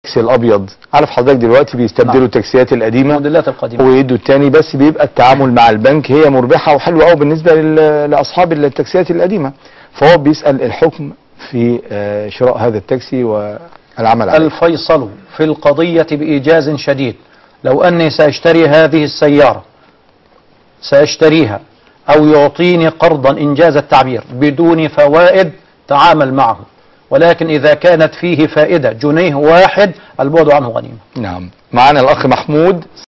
الابيض عارف حضرتك دلوقتي بيستبدلوا نعم. التاكسيات القديمه الموديلات القديمة ويدوا التاني بس بيبقى التعامل مع البنك هي مربحه وحلوه قوي بالنسبه لل- لاصحاب التاكسيات القديمه فهو بيسال الحكم في آه، شراء هذا التاكسي والعمل عليه الفيصل في القضية بإيجاز شديد لو أني سأشتري هذه السيارة سأشتريها أو يعطيني قرضا إنجاز التعبير بدون فوائد تعامل معه ولكن إذا كانت فيه فائدة جنيه واحد البعد عنه غنيمة نعم معنا الاخ محمود